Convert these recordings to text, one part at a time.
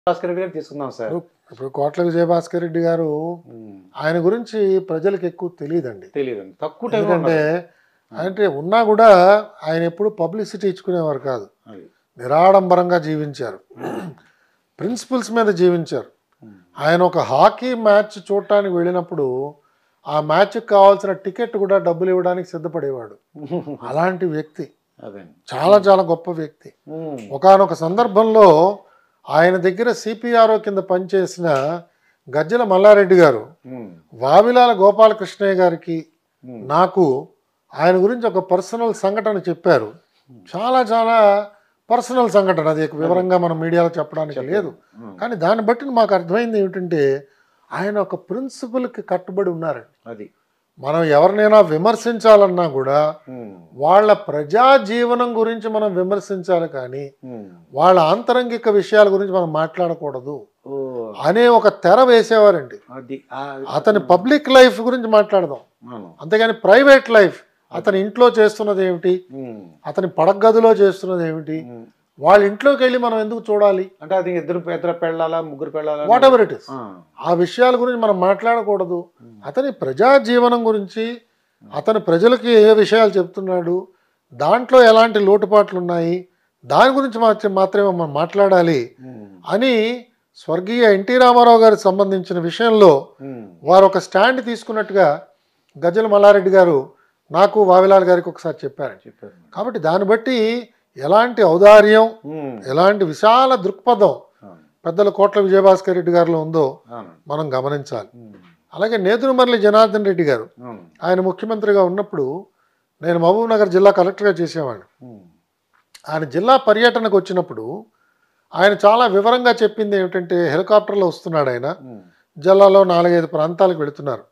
భాస్కర్ రెడ్డి గారు తీసుకుందాం సార్ ఇప్పుడు కోట్ల విజయభాస్కర్ రెడ్డి గారు ఆయన గురించి ప్రజలకు ఎక్కువ తెలియదండి తెలియదు తక్కువ టైం ఎందుకంటే అంటే ఉన్నా కూడా ఆయన ఎప్పుడు పబ్లిసిటీ ఇచ్చుకునేవారు కాదు నిరాడంబరంగా జీవించారు ప్రిన్సిపల్స్ మీద జీవించారు ఆయన ఒక హాకీ మ్యాచ్ చూడటానికి వెళ్ళినప్పుడు ఆ మ్యాచ్కి కావాల్సిన టికెట్ కూడా డబ్బులు ఇవ్వడానికి సిద్ధపడేవాడు అలాంటి వ్యక్తి అదే చాలా చాలా గొప్ప వ్యక్తి ఒకానొక సందర్భంలో ఆయన దగ్గర సిపిఆర్ఓ కింద పనిచేసిన గజ్జల మల్లారెడ్డి గారు వావిలాల గోపాలకృష్ణయ్య గారికి నాకు ఆయన గురించి ఒక పర్సనల్ సంఘటన చెప్పారు చాలా చాలా పర్సనల్ సంఘటన అది వివరంగా మనం మీడియాలో చెప్పడానికి లేదు కానీ దాన్ని బట్టి మాకు అర్థమైంది ఏమిటంటే ఆయన ఒక ప్రిన్సిపల్కి కట్టుబడి ఉన్నారండి అది మనం ఎవరినైనా విమర్శించాలన్నా కూడా వాళ్ళ ప్రజా జీవనం గురించి మనం విమర్శించాలి కానీ వాళ్ళ ఆంతరంగిక విషయాల గురించి మనం మాట్లాడకూడదు ఓ అనే ఒక తెర వేసేవారండి అది ఆ, అతని పబ్లిక్ లైఫ్ గురించి మాట్లాడదాం అవును. అంతేగాని ప్రైవేట్ లైఫ్ అతని ఇంట్లో చేస్తున్నది ఏమిటి ఉమ్. అతని పడగదిలో చేస్తున్నది ఏమిటి ఉమ్. వాళ్ళ ఇంట్లోకి వెళ్ళి మనం ఎందుకు చూడాలి అంటే అది ఇద్దరు ఇద్దరు పెళ్ళాలా ముగ్గురు పెళ్ళాలా వాట్ ఎవర్ ఇట్ ఇస్ ఆ. ఆ విషయాల గురించి మనం మాట్లాడకూడదు అతని ప్రజా జీవనం గురించి అతను ప్రజలకి ఏ విషయాలు చెప్తున్నాడు దాంట్లో ఎలాంటి లోటుపాట్లు ఉన్నాయి దాని గురించి మాత్రం మాత్రమే మనం మాట్లాడాలి ఉమ్. అని స్వర్గీయ ఎన్టీ రామారావు గారికి సంబంధించిన విషయంలో ఉమ్. వారు ఒక స్టాండ్ తీసుకున్నట్టుగా గజ్జల మల్లారెడ్డి గారు నాకు వావిలాల్ గారికి ఒకసారి చెప్పారు చెప్పారు కాబట్టి దాన్ని బట్టి ఎలాంటి ఔదార్యం ఉమ్. ఎలాంటి విశాల దృక్పథం అవును. పెద్దల కోట్ల విజయభాస్కర్ రెడ్డి గారిలో ఉందో అవును. మనం గమనించాలి ఉమ్. అలాగే నేదురుమర్లి జనార్దన్ రెడ్డి గారు అవును. ఆయన ముఖ్యమంత్రిగా ఉన్నప్పుడు నేను మహబూబ్ నగర్ జిల్లా కలెక్టర్గా చేసేవాడిని ఉమ్. ఆయన జిల్లా పర్యటనకు వచ్చినప్పుడు ఆయన చాలా వివరంగా చెప్పింది ఏమిటంటే హెలికాప్టర్లో వస్తున్నాడు ఆయన ఉమ్. జిల్లాలో నాలుగైదు ప్రాంతాలకు వెళుతున్నారు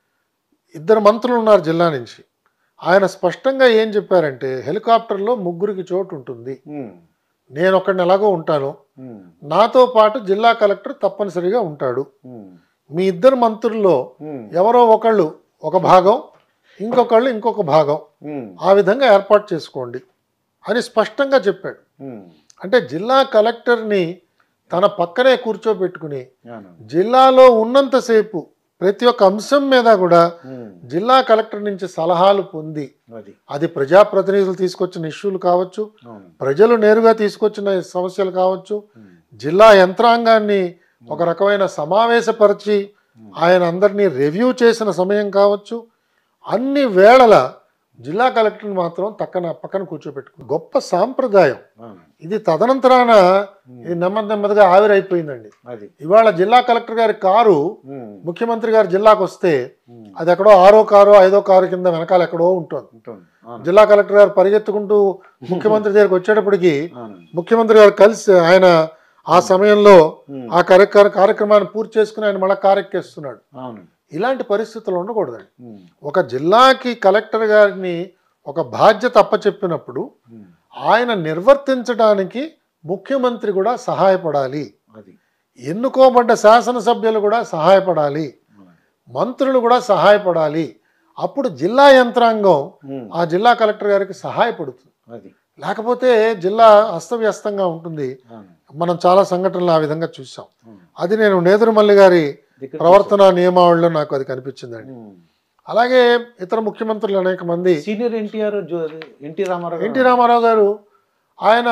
ఇద్దరు మంత్రులు ఉన్నారు జిల్లా నుంచి ఆయన స్పష్టంగా ఏం చెప్పారంటే హెలికాప్టర్లో ముగ్గురికి చోటు ఉంటుంది ఉమ్. నేను ఒక్కడిని ఎలాగో ఉంటాను ఉమ్. నాతో పాటు జిల్లా కలెక్టర్ తప్పనిసరిగా ఉంటాడు ఉమ్. మీ ఇద్దరు మంత్రుల్లో ఉమ్. ఎవరో ఒకళ్ళు ఒక భాగం ఇంకొకళ్ళు ఇంకొక భాగం ఉమ్. ఆ విధంగా ఏర్పాటు చేసుకోండి అని స్పష్టంగా చెప్పాడు ఉమ్. అంటే జిల్లా కలెక్టర్ని తన పక్కనే కూర్చోబెట్టుకుని అవును. జిల్లాలో ఉన్నంతసేపు ప్రతి ఒక్క అంశం మీద కూడా ఉమ్. జిల్లా కలెక్టర్ నుంచి సలహాలు పొంది అది అది ప్రజాప్రతినిధులు తీసుకొచ్చిన ఇష్యూలు కావచ్చు అవును. ప్రజలు నేరుగా తీసుకొచ్చిన సమస్యలు కావచ్చు ఉమ్. జిల్లా యంత్రాంగాన్ని ఒక రకమైన సమావేశపరిచి ఆయన అందరినీ రివ్యూ చేసిన సమయం కావచ్చు అన్ని వేళల జిల్లా కలెక్టర్ని మాత్రం తక్కన పక్కన కూర్చోబెట్టుకు గొప్ప సాంప్రదాయం అవును. ఇది తదనంతరాన ఇది నెమ్మది నెమ్మదిగా ఆవిరైపోయిందండి అది ఇవాళ జిల్లా కలెక్టర్ గారి కారు ఉమ్. ముఖ్యమంత్రి గారు జిల్లాకు వస్తే ఉమ్. అది ఎక్కడో ఆరో కారో ఐదో కారు కింద వెనకాల ఎక్కడో ఉంటుంది ఉంటుంది. అవును. జిల్లా కలెక్టర్ గారు పరిగెత్తుకుంటూ ముఖ్యమంత్రి దగ్గరికి వచ్చేటప్పటికి అవును. ముఖ్యమంత్రి గారు కలిసి ఆయన ఆ సమయంలో ఉమ్. ఆ కార్యక్ర కార్యక్రమాన్ని పూర్తి చేసుకుని ఆయన మళ్ళీ కారెక్కేస్తున్నాడు అవును. ఇలాంటి పరిస్థితులు ఉండకూడదండి ఉమ్. ఒక జిల్లాకి కలెక్టర్ గారిని ఒక బాధ్యత అప్పచెప్పినప్పుడు ఉమ్. ఆయన నిర్వర్తించడానికి ముఖ్యమంత్రి కూడా సహాయపడాలి అది ఎన్నుకోబడ్డ శాసనసభ్యులు కూడా సహాయపడాలి అవును. మంత్రులు కూడా సహాయపడాలి అప్పుడు జిల్లా యంత్రాంగం ఉమ్. ఆ జిల్లా కలెక్టర్ గారికి సహాయపడుతుంది అది లేకపోతే జిల్లా అస్తవ్యస్తంగా ఉంటుంది అవును. మనం చాలా సంఘటనలు ఆ విధంగా చూసాం అవును. అది నేను నేదురుమల్లి గారి దగ్గర ప్రవర్తన నియమావళిలో నాకు అది కనిపించిందండి ఉమ్. అలాగే ఇతర ముఖ్యమంత్రులు అనేక మంది సీనియర్ ఎన్టీఆర్ జో- ఎన్టీ రామారావు ఎన్టీ రామారావు గారు ఆయన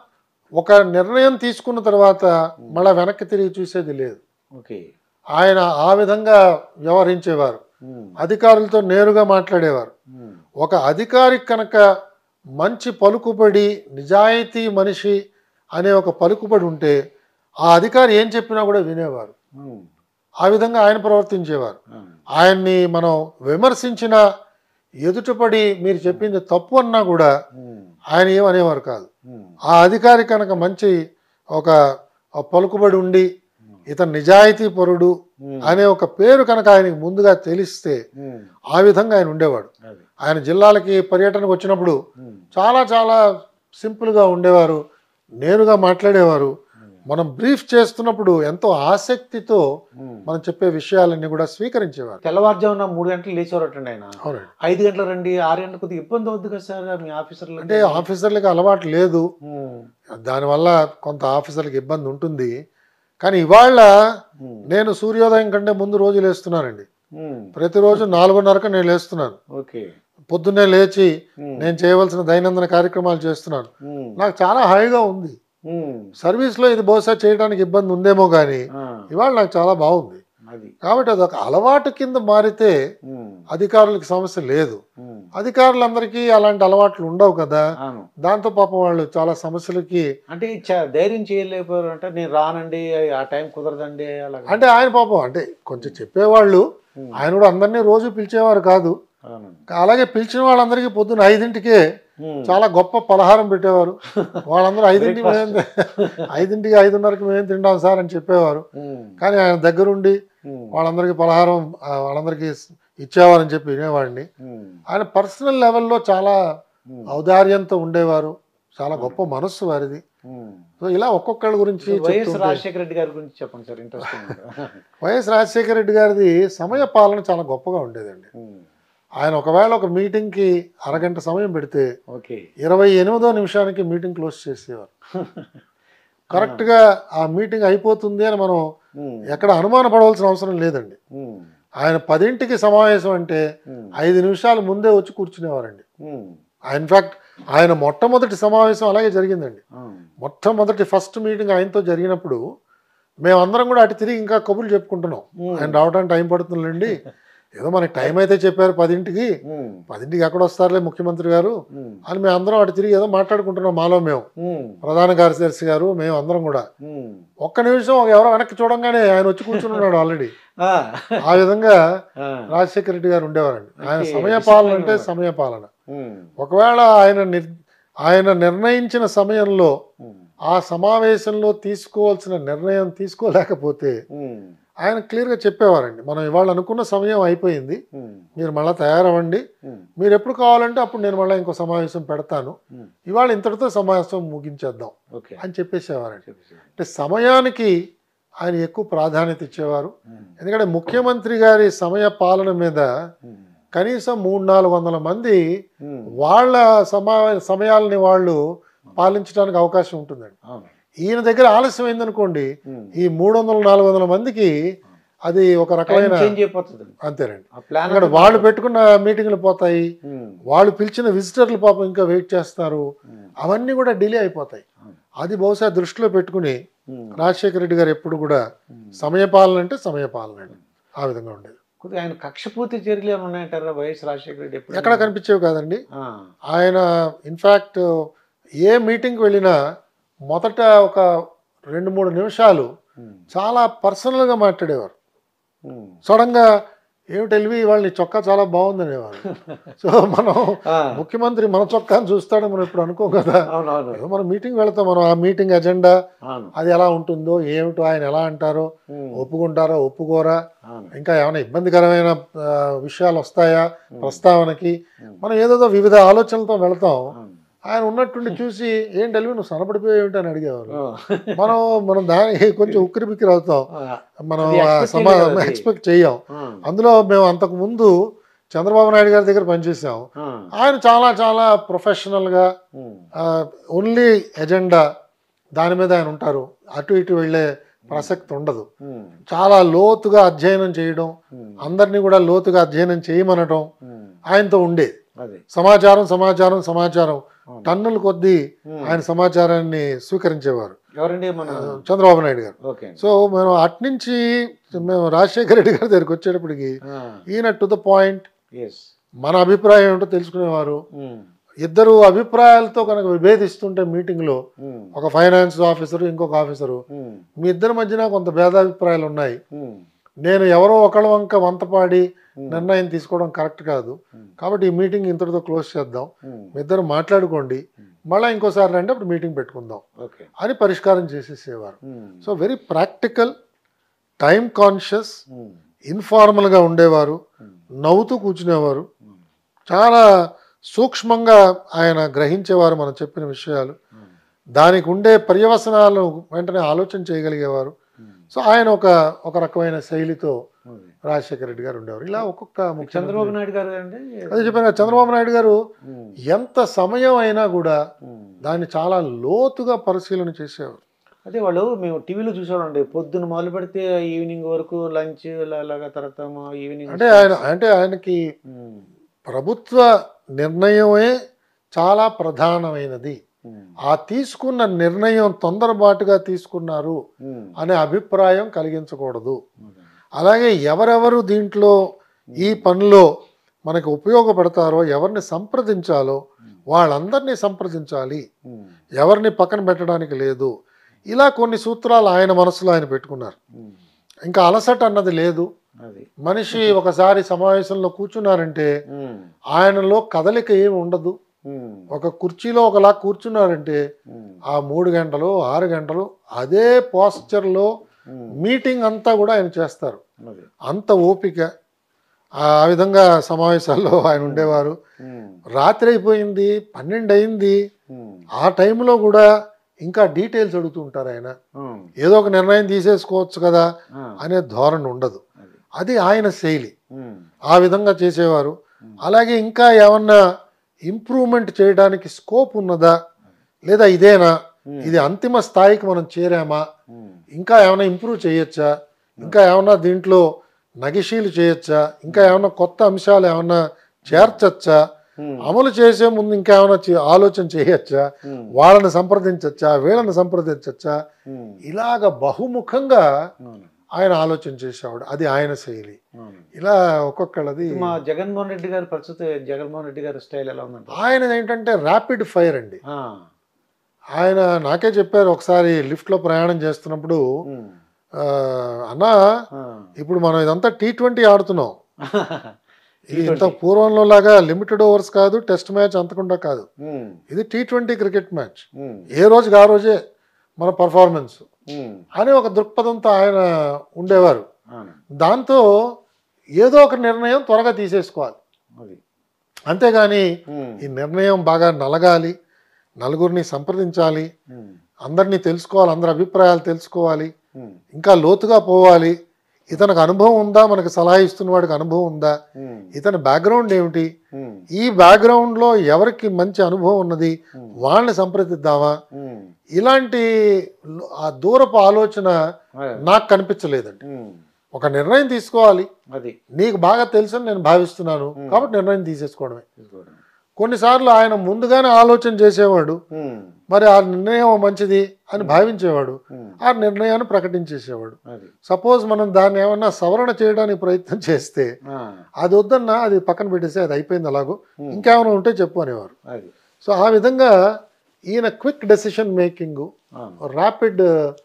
ఒక నిర్ణయం తీసుకున్న తర్వాత మళ్ళా వెనక్కి తిరిగి చూసేది లేదు ఓకే ఆయన ఆ విధంగా వ్యవహరించేవారు ఉమ్. అధికారులతో నేరుగా మాట్లాడేవారు ఉమ్. ఒక అధికారి కనుక మంచి పలుకుబడి నిజాయితీ మనిషి అనే ఒక పలుకుబడి ఉంటే ఆ అధికారి ఏం చెప్పినా కూడా వినేవారు ఉమ్. ఆ విధంగా ఆయన ప్రవర్తించేవారు అవును. ఆయన్ని మనం విమర్శించిన ఎదుటపడి మీరు చెప్పింది తప్పు అన్నా కూడా ఉమ్. ఆయన ఏమనేవారు కాదు ఉమ్. ఆ అధికారి కనుక మంచి ఒక ఒక పలుకుబడి ఉండి ఇతను నిజాయితీ పరుడు ఉమ్. అనే ఒక పేరు కనుక ఆయనకి ముందుగా తెలిస్తే ఉమ్. ఆ విధంగా ఆయన ఉండేవాడు అది ఆయన జిల్లాలకి పర్యటనకు వచ్చినప్పుడు ఉమ్. చాలా చాలా సింపుల్గా ఉండేవారు నేరుగా మాట్లాడేవారు మనం బ్రీఫ్ చేస్తున్నప్పుడు ఎంతో ఆసక్తితో ఉమ్. మనం చెప్పే విషయాలన్నీ కూడా స్వీకరించేవారు తెల్లవారుజామున మూడు గంటలు లేచేవారటండి ఆయన అవునండి ఐదు గంటలు రండి ఆరు గంటలకు కొద్దిగా ఇబ్బంది అవుద్ది కదా సార్ మీ ఆఫీసర్లు అంటే ఆఫీసర్లకి అలవాటు లేదు దానివల్ల కొంత ఆఫీసర్లకు ఇబ్బంది ఉంటుంది కానీ ఇవాళ నేను సూర్యోదయం కంటే ముందు రోజు లేస్తున్నానండి ప్రతిరోజు నాలుగున్నరకు నేను లేస్తున్నాను ఓకే పొద్దున్నే లేచి నేను చేయవలసిన దైనందిన కార్యక్రమాలు చేస్తున్నాను నాకు చాలా హాయిగా ఉంది సర్వీస్లో ఇది బహుశా చేయడానికి ఇబ్బంది ఉందేమో కానీ ఇవాళ నాకు చాలా బాగుంది అది కాబట్టి అది ఒక అలవాటు కింద మారితే అధికారులకు సమస్య లేదు అధికారులందరికీ అలాంటి అలవాట్లు ఉండవు కదా అవును దాంతో పాపం వాళ్ళు చాలా సమస్యలకి అంటే చ- ధైర్యం చేయలేకపోయారు అంటే నేను రానండి ఆ టైం కుదరదండి అలాగా అంటే ఆయన పాపం అంటే కొంచెం చెప్పేవాళ్ళు ఆయన కూడా అందరినీ రోజు పిలిచేవారు కాదు అవును అలాగే పిలిచిన వాళ్ళందరికీ పొద్దున్న ఐదింటికే ఉమ్. చాలా గొప్ప పలహారం పెట్టేవారు వాళ్ళందరూ ఐదింటికి మేము ఐదింటికి ఐదున్నరకి మేము తింటాం సార్ అని చెప్పేవారు ఉమ్. కానీ ఆయన దగ్గరుండి ఉమ్. వాళ్ళందరికీ పలహారం ఆ, వాళ్ళందరికీ ఇచ్చేవారని చెప్పి వినేవాడిని ఉమ్. ఆయన పర్సనల్ లెవెల్లో చాలా ఉమ్. ఔదార్యంతో ఉండేవారు చాలా గొప్ప మనస్సు వారిది ఉమ్. సో ఇలా ఒక్కొక్కళ్ళ గురించి వైఎస్ చెప్తుంటే రాజశేఖర రెడ్డి గారి గురించి చెప్పండి సార్ ఇంట్రెస్టింగ్ వైఎస్ రాజశేఖర రెడ్డి గారిది సమయ పాలన చాలా గొప్పగా ఉండేదండి ఆయన ఒకవేళ ఒక మీటింగ్కి అరగంట సమయం పెడితే ఓకే ఇరవై ఎనిమిదో నిమిషానికి మీటింగ్ క్లోజ్ చేసేవారు కరెక్ట్గా ఆ మీటింగ్ అయిపోతుంది అని మనం ఉమ్. ఎక్కడ అనుమాన పడవలసిన అవసరం లేదండి ఉమ్. ఆయన పదింటికి సమావేశం అంటే ఉమ్. ఐదు నిమిషాలు ముందే వచ్చి కూర్చునేవారండి ఉమ్. ఇన్ఫాక్ట్ ఆయన మొట్టమొదటి సమావేశం అలాగే జరిగిందండి ఉమ్. మొట్టమొదటి ఫస్ట్ మీటింగ్ ఆయనతో జరిగినప్పుడు మేమందరం కూడా అటు తిరిగి ఇంకా కబుర్లు చెప్పుకుంటున్నాం ఉమ్. ఆయన రావడానికి టైం పడుతుందండి ఏదో మనకి టైం అయితే చెప్పారు పదింటికి ఉమ్. పదింటికి ఎక్కడ వస్తారులే ముఖ్యమంత్రి గారు ఉమ్. అని మేము అందరం అటు తిరిగి ఏదో మాట్లాడుకుంటున్నాం మాలో మేము ఉమ్. ప్రధాన కార్యదర్శి గారు మేము అందరం కూడా ఉమ్. ఒక్క నిమిషం ఒక ఎవరో వెనక్కి చూడంగానే ఆయన వచ్చి కూర్చుని ఉన్నాడు ఆల్రెడీ ఆ. ఆ విధంగా ఆ. రాజశేఖర రెడ్డి గారు ఉండేవారండి ఆయన Okay, సమయ discipline పాలన అంటే ఉన్నవారు. సమయ పాలన ఉమ్. ఒకవేళ ఆయన నిర్ ఆయన నిర్ణయించిన సమయంలో ఉమ్. ఆ సమావేశంలో తీసుకోవాల్సిన నిర్ణయం తీసుకోలేకపోతే ఉమ్. ఆయన క్లియర్గా చెప్పేవారండి మనం ఇవాళ అనుకున్న సమయం అయిపోయింది ఉమ్. మీరు మళ్ళీ తయారవ్వండి ఉమ్. మీరు ఎప్పుడు కావాలంటే అప్పుడు నేను మళ్ళీ ఇంకో సమావేశం పెడతాను ఉమ్. ఇవాళ ఇంతటితో సమావేశం ముగించేద్దాం ఓకే అని చెప్పేసేవారండి చెప్పేసి. అంటే సమయానికి ఆయన ఎక్కువ ప్రాధాన్యత ఇచ్చేవారు ఉమ్. ఎందుకంటే ముఖ్యమంత్రి గారి సమయ పాలన మీద ఉమ్. కనీసం మూడు నాలుగు వందల మంది ఉమ్. వాళ్ళ సమా సమయాలని వాళ్ళు పాలించడానికి అవకాశం ఉంటుందండి అవును ఈయన దగ్గర ఆలస్యం అయిందనుకోండి ఉమ్. ఈ మూడు వందల నాలుగు వందల మందికి అది ఒక రకమైన చేంజ్ అయిపోతుంది అంతేనండి ఆ ప్లాన్ ఇక్కడ వాళ్ళు పెట్టుకున్న మీటింగ్లు పోతాయి ఉమ్. వాళ్ళు పిలిచిన విజిటర్లు పాపం ఇంకా వెయిట్ చేస్తారు ఉమ్. అవన్నీ కూడా డిలే అయిపోతాయి అవును. అది బహుశా దృష్టిలో పెట్టుకుని ఉమ్. రాజశేఖర రెడ్డి గారు ఎప్పుడు కూడా ఉమ్. సమయపాలన అంటే సమయపాలన అండి ఆ విధంగా ఉండేది కొద్దిగా ఆయన కక్షపూర్తి చర్యలు ఏమైనా ఉన్నాయంటారా వైఎస్ రాజశేఖర రెడ్డి ఎప్పుడు ఎక్కడ కనిపించేవి కాదండి ఆ. ఆయన ఇన్ఫ్యాక్ట్ ఏ మీటింగ్కి వెళ్ళినా మొదట ఒక రెండు మూడు నిమిషాలు ఉమ్. చాలా పర్సనల్గా మాట్లాడేవారు ఉమ్. సడన్గా ఏమిటి ఎల్వి ఇవాళ నీ చొక్కా చాలా బాగుందనేవారు సో మనం ఆ. ముఖ్యమంత్రి మన చొక్కాని చూస్తాడని మనం ఇప్పుడు అనుకోం కదా అవునవును ఏదో మనం మీటింగ్ వెళ్తాం మనం ఆ మీటింగ్ ఎజెండా అవును అది ఎలా ఉంటుందో ఏమిటో ఆయన ఎలా అంటారో ఉమ్. ఒప్పుకుంటారో ఒప్పుకోరా అవును ఇంకా ఏమైనా ఇబ్బందికరమైన ఆ, విషయాలు వస్తాయా ప్రస్తావనకి ఉమ్. మనం ఏదేదో వివిధ ఆలోచనలతో వెళ్తాం అవును. ఆయన ఉన్నట్టుండి చూసి ఏంటి అల్వి నువ్వు సనపడిపోయి ఏమిటి అని అడిగేవారు ఓ. మనం మనం దానికి కొంచెం ఉక్కిరి బిక్కిరి అవుతాం ఆ. మనం అది expect సమా చేయలేదు అది. ఎక్స్పెక్ట్ చెయ్యం ఆ. అందులో మేము అంతకు ముందు చంద్రబాబు నాయుడు గారి దగ్గర పనిచేసాం ఆ. ఆయన చాలా చాలా ప్రొఫెషనల్గా ఉమ్. ఓన్లీ ఎజెండా దాని మీద ఆయన ఉంటారు అటు ఇటు వెళ్ళే ప్రసక్తి ఉండదు ఉమ్. చాలా లోతుగా అధ్యయనం చేయడం ఉమ్. అందరినీ కూడా లోతుగా అధ్యయనం చేయమనడం ఉమ్. ఆయనతో ఉండేది అదే సమాచారం సమాచారం సమాచారం అవును. టన్నుల కొద్దీ ఉమ్. ఆయన సమాచారాన్ని స్వీకరించేవారు ఎవరండి మన చంద్రబాబు నాయుడు గారు ఓకే సో మేము అట్నుంచి మేము రాజశేఖర రెడ్డి గారి దగ్గరికి వచ్చేటప్పటికి ఈయన టు ద పాయింట్ ఎస్ మన అభిప్రాయం ఏమిటో తెలుసుకునేవారు ఇద్దరు అభిప్రాయాలతో కనుక విభేదిస్తుంటే మీటింగ్లో ఒక ఫైనాన్స్ ఆఫీసరు ఇంకొక ఆఫీసరు మీ ఇద్దరి మధ్యన కొంత భేదాభిప్రాయాలు ఉన్నాయి నేను ఎవరో ఒకళ్ళ వంక వంతపాడి నిర్ణయం తీసుకోవడం కరెక్ట్ కాదు కాబట్టి ఈ మీటింగ్ ఇంతటితో క్లోజ్ చేద్దాం మీ ఇద్దరు మాట్లాడుకోండి మళ్ళీ ఇంకోసారి రండి అప్పుడు మీటింగ్ పెట్టుకుందాం ఓకే అని పరిష్కారం చేసేసేవారు so very practical time conscious ఇన్ఫార్మల్గా ఉండేవారు నవ్వుతూ కూర్చునేవారు చాలా సూక్ష్మంగా ఆయన గ్రహించేవారు మనం చెప్పిన విషయాలు దానికి ఉండే పర్యవసనాలను వెంటనే ఆలోచన చేయగలిగేవారు సో ఆయన ఒక ఒక రకమైన శైలితో రాజశేఖర రెడ్డి గారు ఉండేవారు ఇలా ఒక్కొక్క ముఖ్యమంత్రి చంద్రబాబు నాయుడు గారు అండి అదే చెప్పాను కదా, చంద్రబాబు నాయుడు గారు ఉమ్, ఎంత సమయం అయినా కూడా ఉమ్. దాన్ని చాలా లోతుగా పరిశీలన చేసేవారు అదే వాళ్ళు మేము టీవీలో చూసామండి పొద్దున్న మొదలు పెడితే ఈవినింగ్ వరకు లంచ్ అలాగా తర్వాత ఈవినింగ్ అంటే ఆయన అంటే ఆయనకి ప్రభుత్వ నిర్ణయమే చాలా ప్రధానమైనది ఆ తీసుకున్న నిర్ణయం తొందరపాటుగా తీసుకున్నారు అనే అభిప్రాయం కలిగించకూడదు అలాగే ఎవరెవరు దీంట్లో ఈ పనిలో మనకి ఉపయోగపడతారో ఎవరిని సంప్రదించాలో వాళ్ళందరినీ సంప్రదించాలి ఎవరిని పక్కన పెట్టడానికి లేదు ఇలా కొన్ని సూత్రాలు ఆయన మనసులో ఆయన పెట్టుకున్నారు ఇంకా అలసట అన్నది లేదు అది మనిషి ఒకసారి సమావేశంలో కూర్చున్నారంటే ఉమ్, ఆయనలో కదలిక ఏమి ఉండదు ఉమ్, ఒక కుర్చీలో ఒకలా కూర్చున్నారంటే ఉమ్, ఆ మూడు గంటలు ఆరు గంటలు అదే పోస్చర్లో ఉమ్, మీటింగ్ అంతా కూడా ఆయన చేస్తారు అది అంత ఓపిక ఆ విధంగా సమావేశాల్లో ఆయన ఉండేవారు ఉమ్, రాత్రి అయిపోయింది పన్నెండు అయింది ఉమ్, ఆ టైంలో కూడా ఇంకా డీటెయిల్స్ అడుగుతూ ఉంటారు ఆయన ఉమ్, ఏదో ఒక నిర్ణయం తీసేసుకోవచ్చు కదా ఆ, అనే ధోరణి ఉండదు అది అది ఆయన శైలి ఉమ్, ఆ విధంగా చేసేవారు అలాగే ఇంకా ఏమన్నా ఇంప్రూవ్మెంట్ చేయడానికి స్కోప్ ఉన్నదా లేదా ఇదేనా ఇది అంతిమ స్థాయికి మనం చేరామా ఉమ్, ఇంకా ఏమైనా ఇంప్రూవ్ చేయొచ్చా ఇంకా ఏమన్నా దీంట్లో నగిషీలు చేయొచ్చా ఇంకా ఏమన్నా కొత్త అంశాలు ఏమన్నా చేర్చచ్చా ఉమ్, అమలు చేసే ముందు ఇంకా ఏమైనా చే- ఆలోచన చేయొచ్చా ఉమ్, వాళ్ళని సంప్రదించచ్చా వీళ్ళని సంప్రదించచ్చా ఉమ్, ఇలాగ బహుముఖంగా అవును, ఆయన ఆలోచన చేసేవాడు అది ఆయన శైలి అవును. ఇలా ఒక్కొక్కళ్ళది మా జగన్మోహన్ రెడ్డి గారి పరిస్థితి జగన్మోహన్ రెడ్డి గారి స్టైల్ ఎలా ఉందంట ఆయన ఏంటంటే ర్యాపిడ్ ఫైర్ అండి ఆ, ఆయన నాకే చెప్పారు ఒకసారి లిఫ్ట్లో ప్రయాణం చేస్తున్నప్పుడు ఉమ్, ఆ, అన్నా ఆ. ఇప్పుడు మనం ఇదంతా టీ ట్వంటీ ఆడుతున్నాం ఇది ఇంత T20. పూర్వంలో లాగా లిమిటెడ్ ఓవర్స్ కాదు టెస్ట్ మ్యాచ్ అంతకుండా కాదు ఉమ్, ఇది T twenty cricket match um, ఏ రోజుకి ఆ రోజే మన పర్ఫార్మెన్స్ ఉమ్, అని ఒక దృక్పథంతో ఆయన ఉండేవారు అవును, దాంతో ఏదో ఒక నిర్ణయం త్వరగా తీసేసుకోవాలి అది అంతేగాని ఉమ్, ఈ నిర్ణయం బాగా నలగాలి నలుగురిని సంప్రదించాలి ఉమ్, అందరినీ తెలుసుకోవాలి అందరి అభిప్రాయాలు తెలుసుకోవాలి ఉమ్, ఇంకా లోతుగా పోవాలి ఇతనికి అనుభవం ఉందా మనకు సలహా ఇస్తున్న వాడికి అనుభవం ఉందా ఉమ్, ఇతని బ్యాక్గ్రౌండ్ ఏమిటి ఉమ్, ఈ బ్యాక్గ్రౌండ్లో ఎవరికి మంచి అనుభవం ఉన్నది వాళ్ళని సంప్రదిద్దామా ఉమ్, ఇలాంటి లో- ఆ దూరపు ఆలోచన ఆ, నాకు కనిపించలేదండి ఉమ్, ఒక నిర్ణయం తీసుకోవాలి అది నీకు బాగా తెలుసని నేను భావిస్తున్నాను కాబట్టి నిర్ణయం తీసేసుకోవడమే తీసుకోవడం. కొన్నిసార్లు ఆయన ముందుగానే ఆలోచన చేసేవాడు ఉమ్, మరి ఆ నిర్ణయం మంచిది అని భావించేవాడు ఉమ్, ఆ నిర్ణయాన్ని ప్రకటించేసేవాడు అది సపోజ్ మనం దాన్ని ఏమన్నా సవరణ చేయడానికి ప్రయత్నం చేస్తే ఆ, అది వద్దన్నా అది పక్కన పెట్టేసి అది అయిపోయింది అలాగూ ఇంకేమైనా ఉంటే చెప్పు అనేవారు అది సో ఆ విధంగా ఈయన క్విక్ డెసిషన్ మేకింగ్ అవును ర్యాపిడ్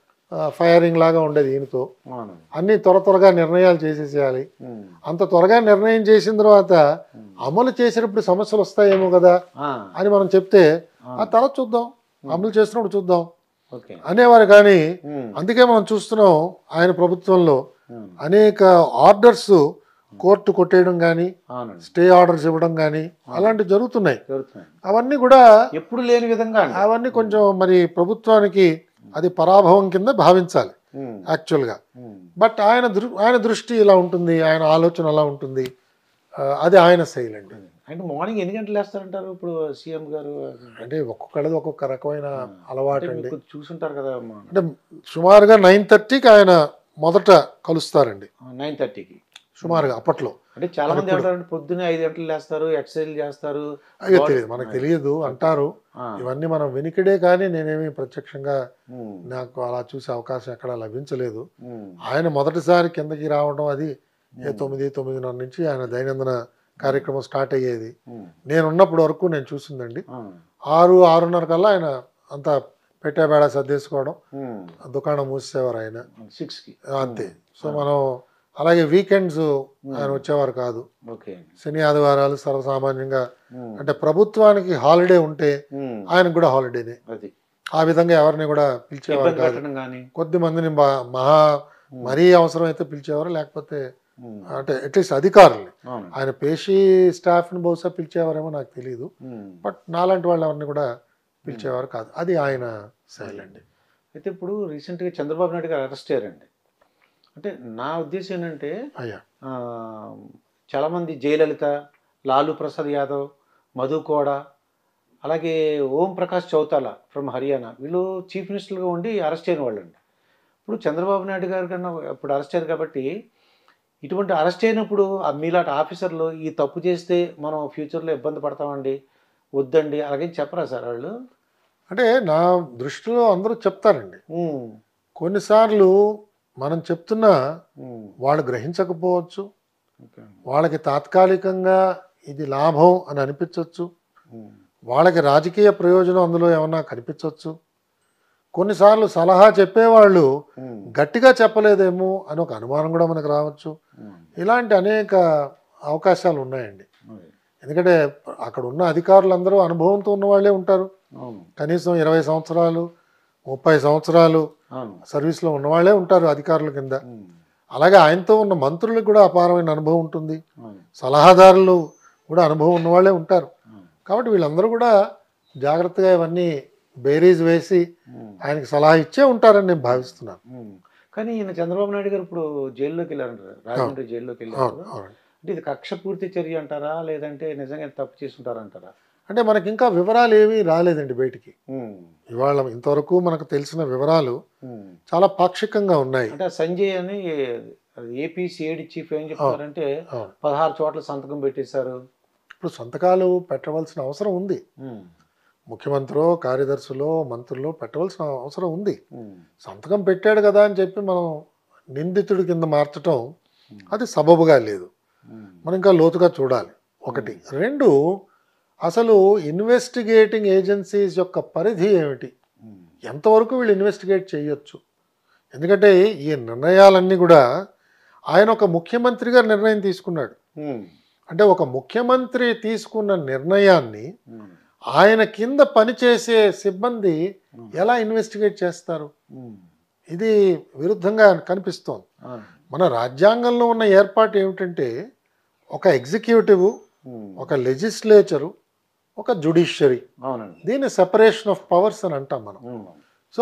ఫైరింగ్ లాగా ఉండేది ఈయనతో అవును అన్ని త్వర త్వరగా నిర్ణయాలు చేసేసేయాలి ఉమ్, అంత త్వరగా నిర్ణయం చేసిన తర్వాత అమలు చేసినప్పుడు సమస్యలు వస్తాయేమో కదా ఆ, అని మనం చెప్తే ఆ తర్వాత చూద్దాం అమలు చేసినప్పుడు చూద్దాం ఓకే అనేవారు కానీ ఉమ్, అందుకే మనం చూస్తున్నాం ఆయన ప్రభుత్వంలో ఉమ్, అనేక ఆర్డర్స్ కోర్టు కొట్టేయడం కానీ అవునండి స్టే ఆర్డర్స్ ఇవ్వడం కానీ అలాంటివి జరుగుతున్నాయి జరుగుతుంది అవన్నీ కూడా ఎప్పుడు లేని విధంగా అండి అవన్నీ కొంచెం మరి ప్రభుత్వానికి అది పరాభవం కింద భావించాలి ఉమ్, యాక్చువల్గా ఉమ్, బట్ ఆయన దృ ఆయన దృష్టి ఇలా ఉంటుంది ఆయన ఆలోచన అలా ఉంటుంది ఆ, అది ఆయన శైలి అండి అంటే మార్నింగ్ ఎన్ని గంటలు వేస్తారంటారు ఇప్పుడు సీఎం గారు అంటే ఒక్కొక్కళ్ళది ఒక్కొక్క రకమైన అలవాటు అంటే అండి మీకు చూసుంటారు కదా అంటే సుమారుగా నైన్ థర్టీకి ఆయన మొదట కలుస్తారండి నైన్ థర్టీకి సుమారుగా అప్పట్లో అంటే చాలా మంది ఏమంటారంటే పొద్దున్నే ఐదు గంటలు లేస్తారు ఎక్సర్సైజ్ చేస్తారు అయ్యో తెలియదు మనకు తెలియదు అంటారు ఆ, ఇవన్నీ మనం వెనికిడే కానీ నేనేమి ప్రత్యక్షంగా ఉమ్, నాకు అలా చూసే అవకాశం ఎక్కడ లభించలేదు ఉమ్, ఆయన మొదటిసారి కిందకి రావడం అది ఏ తొమ్మిది తొమ్మిదిన్నర నుంచి ఆయన దైనందిన కార్యక్రమం స్టార్ట్ అయ్యేది ఉమ్, నేను ఉన్నప్పటి వరకు నేను చూసిందండి ఆ, ఆరు ఆరున్నర కల్లా ఆయన అంతా పెట్టేబేడ సర్దేసుకోవడం ఉమ్, దుకాణం మూసేవారు ఆయన సిక్స్కి అంతే సో మనం అలాగే వీకెండ్స్ ఆయన వచ్చేవారు కాదు ఓకే శని ఆదివారాలు సర్వసామాన్యంగా ఉమ్, అంటే ప్రభుత్వానికి హాలిడే ఉంటే ఉమ్, ఆయనకు కూడా హాలిడేనే అది ఆ విధంగా ఎవరిని కూడా పిలిచేవారు ఇబ్బంది కాదు పెట్టడం కానీ కొద్ది మందిని బా- మహా మరీ అవసరం అయితే పిలిచేవారు లేకపోతే అంటే అట్లీస్ట్ అధికారుల్ని అవును ఆయన పేషీ స్టాఫ్ని బహుశా పిలిచేవారేమో నాకు తెలియదు ఉమ్. బట్ నాలాంటి వాళ్ళు ఎవరిని కూడా పిలిచేవారు కాదు అది ఆయన శైలి అండి అయితే ఇప్పుడు రీసెంట్గా చంద్రబాబు నాయుడు గారు అరెస్ట్ అయ్యారండి అంటే నా ఉద్దేశం ఏంటంటే అయ్యా ఆ, చాలామంది జయలలిత లాలూ ప్రసాద్ యాదవ్ మధు కోడ అలాగే ఓం ప్రకాష్ చౌతాలా ఫ్రమ్ హర్యానా వీళ్ళు చీఫ్ మినిస్టర్గా ఉండి అరెస్ట్ అయిన వాళ్ళండి ఇప్పుడు చంద్రబాబు నాయుడు గారి కన్నా ఇప్పుడు అరెస్ట్ అయ్యారు కాబట్టి ఇటువంటి అరెస్ట్ అయినప్పుడు ఆ మీలాంటి ఆఫీసర్లు ఈ తప్పు చేస్తే మనం ఫ్యూచర్లో ఇబ్బంది పడతామండి వద్దండి అలాగే చెప్పరా సార్ వాళ్ళు అంటే నా దృష్టిలో అందరూ చెప్తారండి ఉమ్, కొన్నిసార్లు మనం చెప్తున్నా ఉమ్, వాళ్ళు గ్రహించకపోవచ్చు ఓకే. వాళ్ళకి తాత్కాలికంగా ఇది లాభం అని అనిపించవచ్చు ఉమ్, వాళ్ళకి రాజకీయ ప్రయోజనం అందులో ఏమన్నా కనిపించవచ్చు కొన్నిసార్లు సలహా చెప్పేవాళ్ళు ఉమ్, గట్టిగా చెప్పలేదేమో అని ఒక అనుమానం కూడా మనకు రావచ్చు ఉమ్, ఇలాంటి అనేక అవకాశాలు ఉన్నాయండి ఓకే. ఎందుకంటే అక్కడ ఉన్న అధికారులందరూ అనుభవంతో ఉన్న వాళ్ళే ఉంటారు అవును కనీసం ఇరవై సంవత్సరాలు ముప్పై సంవత్సరాలు అవును సర్వీస్లో ఉన్నవాళ్ళే ఉంటారు అధికారుల కింద ఉమ్, అలాగే ఆయనతో ఉన్న మంత్రులకు కూడా అపారమైన అనుభవం ఉంటుంది అవును సలహాదారులు కూడా అనుభవం ఉన్నవాళ్ళే ఉంటారు అవును. కాబట్టి వీళ్ళందరూ కూడా జాగ్రత్తగా ఇవన్నీ బేరీజ్ వేసి ఉమ్, ఆయనకి సలహా ఇచ్చే ఉంటారని నేను భావిస్తున్నాను ఉమ్. కానీ ఈయన చంద్రబాబు నాయుడు గారు ఇప్పుడు జైల్లోకి వెళ్ళారంటారు రాజమండ్రి జైల్లోకి వెళ్ళారు అవును అవునండి అంటే ఇది కక్ష పూర్తి చర్య అంటారా లేదంటే నిజంగా తప్పు చేసుకుంటారంటారా అంటే మనకి ఇంకా వివరాలు ఏమీ రాలేదండి బయటికి ఉమ్, ఇవాళ ఇంతవరకు మనకు తెలిసిన వివరాలు ఉమ్. చాలా పాక్షికంగా ఉన్నాయి అంటే ఆ సంజయ్ అని ఏపీ సిఐడి చీఫ్ ఏం చెప్తారంటే అవును. పదహారు చోట్ల సంతకం పెట్టేశారు ఇప్పుడు సంతకాలు పెట్టవలసిన అవసరం ఉంది ఉమ్, ముఖ్యమంత్రో కార్యదర్శులో మంత్రులు పెట్టవలసిన అవసరం ఉంది ఉమ్, సంతకం పెట్టాడు కదా అని చెప్పి మనం నిందితుడి కింద మార్చటం అది సబబుగా లేదు ఉమ్, మనం ఇంకా లోతుగా చూడాలి ఒకటి రెండు అసలు ఇన్వెస్టిగేటింగ్ ఏజెన్సీస్ యొక్క పరిధి ఏమిటి ఉమ్, ఎంతవరకు వీళ్ళు ఇన్వెస్టిగేట్ చేయొచ్చు ఎందుకంటే ఈ నిర్ణయాలన్నీ కూడా ఆయన ఒక ముఖ్యమంత్రిగా నిర్ణయం తీసుకున్నాడు ఉమ్, అంటే ఒక ముఖ్యమంత్రి తీసుకున్న నిర్ణయాన్ని ఉమ్, ఆయన కింద పనిచేసే సిబ్బంది ఎలా ఇన్వెస్టిగేట్ చేస్తారు ఉమ్, ఇది విరుద్ధంగా కనిపిస్తోంది అవును. మన రాజ్యాంగంలో ఉన్న ఏర్పాటు ఏమిటంటే ఒక ఎగ్జిక్యూటివ్ ఉమ్, ఒక లెజిస్లేచరు ఒక జుడిషియరీ అవునండి దీన్ని సెపరేషన్ ఆఫ్ పవర్స్ అని అంటాం మనం ఉమ్, సో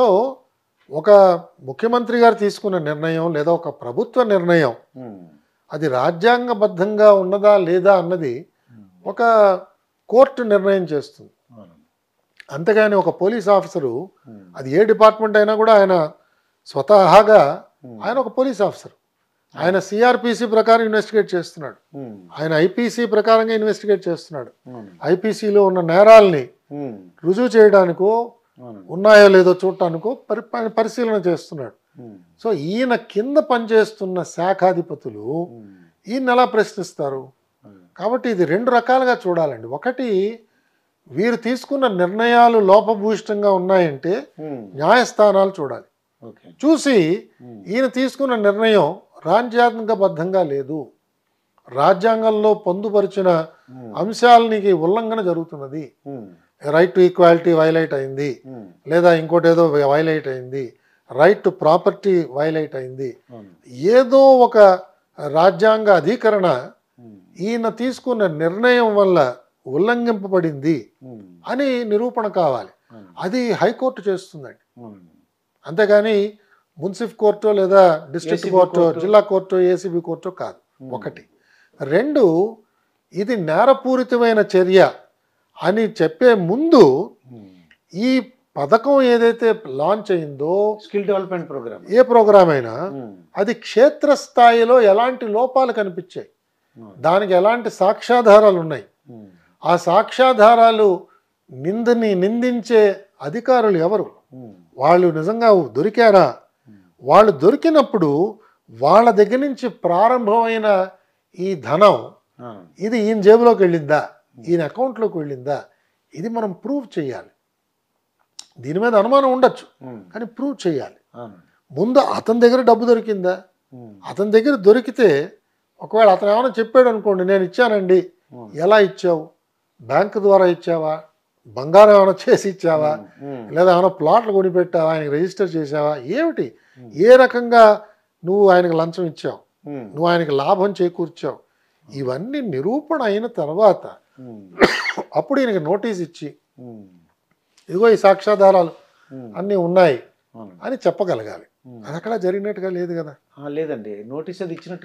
ఒక ముఖ్యమంత్రి గారు తీసుకున్న నిర్ణయం లేదా ఒక ప్రభుత్వ నిర్ణయం ఉమ్, అది రాజ్యాంగబద్ధంగా ఉన్నదా లేదా అన్నది ఒక కోర్టు నిర్ణయం చేస్తుంది అవునండి అంతేగాని ఒక పోలీస్ ఆఫీసరు ఉమ్, అది ఏ డిపార్ట్మెంట్ అయినా కూడా ఆయన స్వతహాగా ఉమ్, ఆయన ఒక పోలీస్ ఆఫీసర్ ఆయన సిఆర్పిసి ప్రకారం ఇన్వెస్టిగేట్ చేస్తున్నాడు ఉమ్, ఆయన ఐపీసీ ప్రకారంగా ఇన్వెస్టిగేట్ చేస్తున్నాడు అవును. ఐపీసీలో ఉన్న నేరాల్ని ఉమ్, రుజువు చేయడానికో అవునండి ఉన్నాయో లేదో చూడటానికో పరి పరి- పరిశీలన చేస్తున్నాడు ఉమ్, సో ఈయన కింద పనిచేస్తున్న శాఖాధిపతులు ఉమ్, ఈయన ఎలా ప్రశ్నిస్తారు అవును. కాబట్టి ఇది రెండు రకాలుగా చూడాలండి ఒకటి వీరు తీసుకున్న నిర్ణయాలు లోపభూయిష్టంగా ఉన్నాయంటే ఉమ్, న్యాయస్థానాలు చూడాలి ఓకే చూసి ఉమ్, ఈయన తీసుకున్న నిర్ణయం రాజ్యాంగబద్ధంగా లేదు రాజ్యాంగంలో పొందుపరిచిన ఉమ్, అంశాలనికి ఉల్లంఘన జరుగుతున్నది um, right to equality violate అయింది ఉమ్, లేదా ఇంకోటి ఏదో వైలేట్ అయింది రైట్ టు ప్రాపర్టీ వైలేట్ అయింది అవును. ఏదో ఒక రాజ్యాంగ అధికరణ ఉమ్, ఈయన తీసుకున్న నిర్ణయం వల్ల ఉల్లంఘింపబడింది ఉమ్, అని నిరూపణ కావాలి అవును. అది హైకోర్టు చేస్తుందండి అవును. అంతేగాని మున్సిఫ్ కోర్టు లేదా డిస్ట్రిక్ట్ ACB కోర్టు కోర్టు. జిల్లా కోర్టు ఏసీబీ కోర్టు కాదు ఉమ్, ఒకటి రెండు ఇది నేరపూరితమైన చర్య అని చెప్పే ముందు ఉమ్. ఈ పథకం ఏదైతే లాంచ్ అయిందో స్కిల్ డెవలప్మెంట్ ప్రోగ్రామ్ ఏ ప్రోగ్రామ్ అయినా ఉమ్, అది క్షేత్రస్థాయిలో ఎలాంటి లోపాలు కనిపించాయి అవును. దానికి ఎలాంటి సాక్ష్యాధారాలు ఉన్నాయి ఉమ్, ఆ సాక్ష్యాధారాలు నిందని నిందించే అధికారులు ఎవరు ఉమ్, వాళ్ళు నిజంగా దొరికారా ఉమ్, వాళ్ళు దొరికినప్పుడు వాళ్ళ దగ్గర నుంచి ప్రారంభమైన ఈ ధనం అవును. ఇది ఈయన జేబులోకి వెళ్ళిందా ఈయన అకౌంట్లోకి వెళ్ళిందా ఇది మనం ప్రూవ్ చేయాలి దీని మీద అనుమానం ఉండొచ్చు ఉమ్, కానీ ప్రూవ్ చేయాలి అవును. ముందు అతని దగ్గర డబ్బు దొరికిందా ఉమ్, అతని దగ్గర దొరికితే ఒకవేళ అతను ఏమైనా చెప్పాడు అనుకోండి నేను ఇచ్చానండి ఉమ్, ఎలా ఇచ్చావు బ్యాంకు ద్వారా ఇచ్చావా బంగారం ఏమైనా చేసి ఇచ్చావా ఉమ్, లేదా ఏమైనా ప్లాట్లు కొనిపెట్టావా ఆయనకి రిజిస్టర్ చేసావా ఏమిటి ఉమ్, ఏ రకంగా నువ్వు ఆయనకు లంచం ఇచ్చావు ఉమ్, నువ్వు ఆయనకి లాభం చేకూర్చావు ఇవన్నీ నిరూపణ అయిన తర్వాత ఉమ్, అప్పుడు ఈయనకి నోటీస్ ఇచ్చి ఉమ్, ఇదిగో ఈ సాక్ష్యాధారాలు ఉమ్, అన్నీ ఉన్నాయి అవును. అని చెప్పగలగాలి ఉమ్. అది అక్కడ జరిగినట్టుగా లేదు కదా ఆ, లేదండి నోటీస్ అది ఇచ్చినట్టు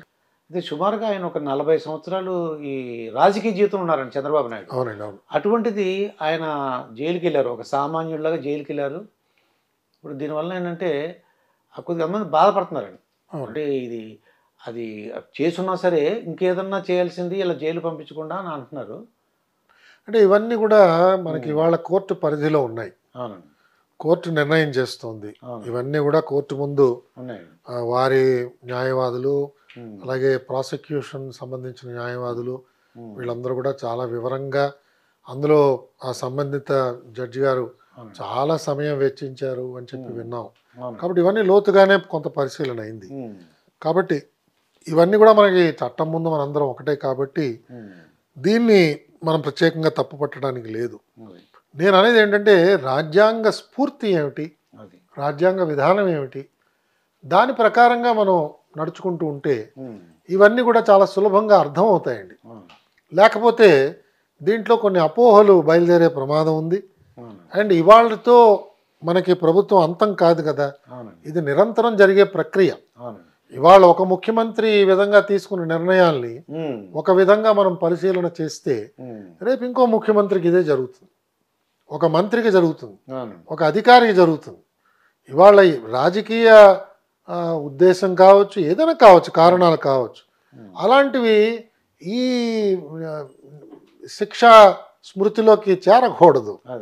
ఇది సుమారుగా ఆయన ఒక నలభై సంవత్సరాలు ఈ రాజకీయ జీవితం ఉన్నారండి చంద్రబాబు నాయుడు అవునండి అవును అటువంటిది ఆయన జైలుకి వెళ్ళారు ఒక సామాన్యుడిలాగా జైలుకి వెళ్ళారు ఇప్పుడు దీనివల్ల ఏంటంటే ఆ కొద్దిగా మంది బాధపడుతున్నారండి అవును అంటే ఇది అది చేసున్నా సరే ఇంకేదన్నా చేయాల్సింది ఇలా జైలు పంపించకుండా అని అంటున్నారు అంటే ఇవన్నీ కూడా మనకి ఇవాళ కోర్టు పరిధిలో ఉన్నాయి అవునండి కోర్టు నిర్ణయం చేస్తోంది అవును ఇవన్నీ కూడా కోర్టు ముందు ఉన్నాయండి ఆ, వారి న్యాయవాదులు ఉమ్, అలాగే ప్రాసిక్యూషన్ సంబంధించిన న్యాయవాదులు ఉమ్, వీళ్ళందరూ కూడా చాలా వివరంగా అందులో ఆ సంబంధిత జడ్జి గారు అవునండి. చాలా సమయం వెచ్చించారు అని చెప్పి Hmm. విన్నాం అవును. కాబట్టి ఇవన్నీ లోతుగానే కొంత పరిశీలన అయింది ఉమ్, కాబట్టి ఇవన్నీ కూడా మనకి చట్టం ముందు మనందరం ఒకటే కాబట్టి ఉమ్, దీన్ని మనం ప్రత్యేకంగా తప్పు పట్టడానికి లేదు అది నేను అనేది ఏంటంటే రాజ్యాంగ స్ఫూర్తి ఏమిటి అది రాజ్యాంగ విధానం ఏమిటి దాని ప్రకారంగా మనం నడుచుకుంటూ ఉంటే ఉమ్, ఇవన్నీ కూడా చాలా సులభంగా అర్థం అవుతాయండి అవును లేకపోతే దీంట్లో కొన్ని అపోహలు బయలుదేరే ప్రమాదం ఉంది అవును అండ్ ఇవాళతో మనకి ప్రభుత్వం అంతం కాదు కదా అవునండి ఇది నిరంతరం జరిగే ప్రక్రియ అవునండి ఇవాళ ఒక ముఖ్యమంత్రి ఈ విధంగా తీసుకున్న నిర్ణయాల్ని ఉమ్, ఒక విధంగా మనం పరిశీలన చేస్తే ఉమ్, రేపు ఇంకో ముఖ్యమంత్రికి ఇదే జరుగుతుంది ఒక మంత్రికి జరుగుతుంది అవును ఒక అధికారికి జరుగుతుంది ఇవాళ ఈ రాజకీయ ఆ, ఉద్దేశం కావచ్చు ఏదైనా కావచ్చు కారణాలు కావచ్చు ఉమ్, అలాంటివి ఈ ఆ, శిక్షా స్మృతిలోకి చేరకూడదు అది